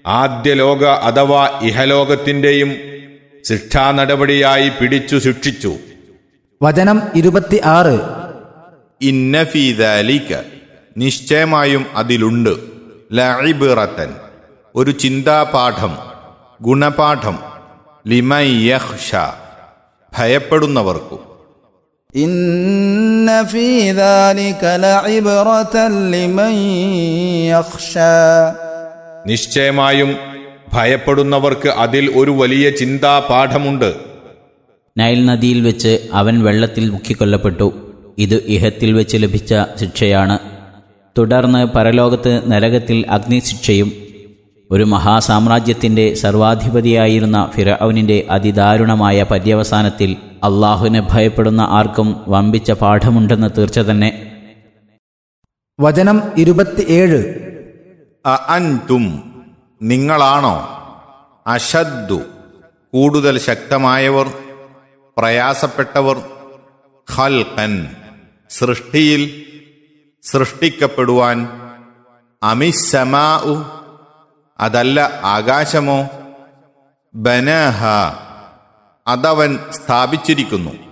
ആദ്യ ലോക അഥവാ ഇഹലോകത്തിന്റെയും ശിക്ഷാ നടപടിയായി പിടിച്ചു ശിക്ഷിച്ചു വചനം ഇരുപത്തി ആറ് ഇന്നഫീദാലിക്ക നിശ്ചയമായും അതിലുണ്ട് ലഇബിറത്തൻ ഒരു ചിന്താപാഠം ഗുണപാഠം ലിമയ്യഹ്ഷ ഭയപ്പെടുന്നവർക്കു إن في ذلك لعبرة لمن يخشى നിശ്ചയമായും ഭയപ്പെടുന്നവർക്ക് അതിൽ ഒരു വലിയ ചിന്താപാഠമുണ്ട് നൈൽ നദിയിൽ വെച്ച് അവൻ വെള്ളത്തിൽ മുക്കിക്കൊല്ലപ്പെട്ടു ഇത് ഇഹത്തിൽ വെച്ച് ലഭിച്ച ശിക്ഷയാണ് തുടർന്ന് പരലോകത്ത് നരകത്തിൽ അഗ്നിശിക്ഷയും ഒരു മഹാസാമ്രാജ്യത്തിന്റെ സർവാധിപതിയായിരുന്ന ഫിറൌനിന്റെ അതിദാരുണമായ പര്യവസാനത്തിൽ അള്ളാഹുവിനെ ഭയപ്പെടുന്ന ആർക്കും വമ്പിച്ച പാഠമുണ്ടെന്ന് തീർച്ച തന്നെ വചനം ഇരുപത്തിയേഴ് അഅൻതും നിങ്ങളാണോ അഷദ്ദു കൂടുതൽ ശക്തമായവർ പ്രയാസപ്പെട്ടവർ ഖൽഖൻ സൃഷ്ടിയിൽ സൃഷ്ടിക്കപ്പെടുവാൻ അമിസമാഉ അതല്ല ആകാശമോ ബനഹ അതവൻ സ്ഥാപിച്ചിരിക്കുന്നു